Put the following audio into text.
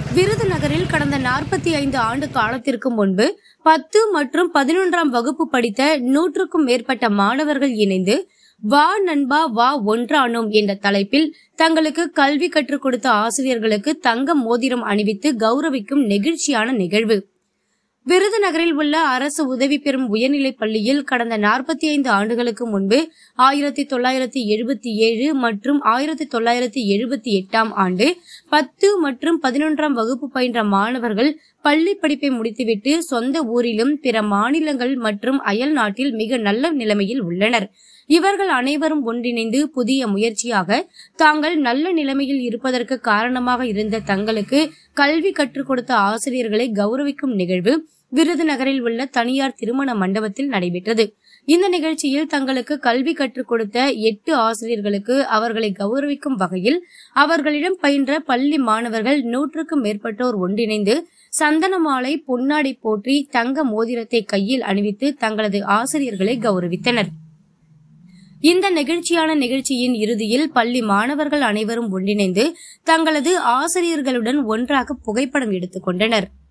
விருதுநகரில் கடந்த நாற்பத்தி ஐந்து ஆண்டு காலத்திற்கு முன்பு பத்து மற்றும் பதினொன்றாம் வகுப்பு படித்த நூற்றுக்கும் மேற்பட்ட மாணவர்கள் இணைந்து வா நண்பா வா ஒன்றானோம் என்ற தலைப்பில் தங்களுக்கு கல்வி கற்றுக் கொடுத்த ஆசிரியர்களுக்கு தங்க மோதிரம் அணிவித்து கௌரவிக்கும் நெகிழ்ச்சியான நிகழ்வு விருதுநகரில் உள்ள அரசு உதவி பெறும் உயர்நிலைப் பள்ளியில் கடந்த நாற்பத்தி ஐந்து ஆண்டுகளுக்கு முன்பு ஆயிரத்தி தொள்ளாயிரத்தி எழுபத்தி ஏழு மற்றும் ஆயிரத்தி தொள்ளாயிரத்தி எழுபத்தி எட்டாம் ஆண்டு பத்து மற்றும் பதினொன்றாம் வகுப்பு பயின்ற மாணவர்கள் பள்ளி படிப்பை முடித்துவிட்டு சொந்த ஊரிலும் பிற மாநிலங்கள் மற்றும் அயல் நாட்டில் மிக நல்ல நிலைமையில் உள்ளனர் இவர்கள் அனைவரும் ஒன்றிணைந்து புதிய முயற்சியாக தாங்கள் நல்ல நிலைமையில் இருப்பதற்கு காரணமாக இருந்த தங்களுக்கு கல்வி கற்றுக் கொடுத்த ஆசிரியர்களை கௌரவிக்கும் நிகழ்வு விருதுநகரில் உள்ள தனியார் திருமண மண்டபத்தில் நடைபெற்றது இந்த நிகழ்ச்சியில் தங்களுக்கு கல்வி கற்றுக் கொடுத்த எட்டு ஆசிரியர்களுக்கு அவர்களை கௌரவிக்கும் வகையில் அவர்களிடம் பயின்ற பள்ளி மாணவர்கள் நூற்றுக்கும் மேற்பட்டோர் ஒன்றிணைந்து சந்தன மாலை பொன்னாடை போற்றி தங்க மோதிரத்தை கையில் அணிவித்து தங்களது ஆசிரியர்களை கௌரவித்தனர் இந்த நெகிழ்ச்சியான நிகழ்ச்சியின் இறுதியில் பள்ளி மாணவர்கள் அனைவரும் ஒன்றிணைந்து தங்களது ஆசிரியர்களுடன் ஒன்றாக புகைப்படம் எடுத்துக் கொண்டனர்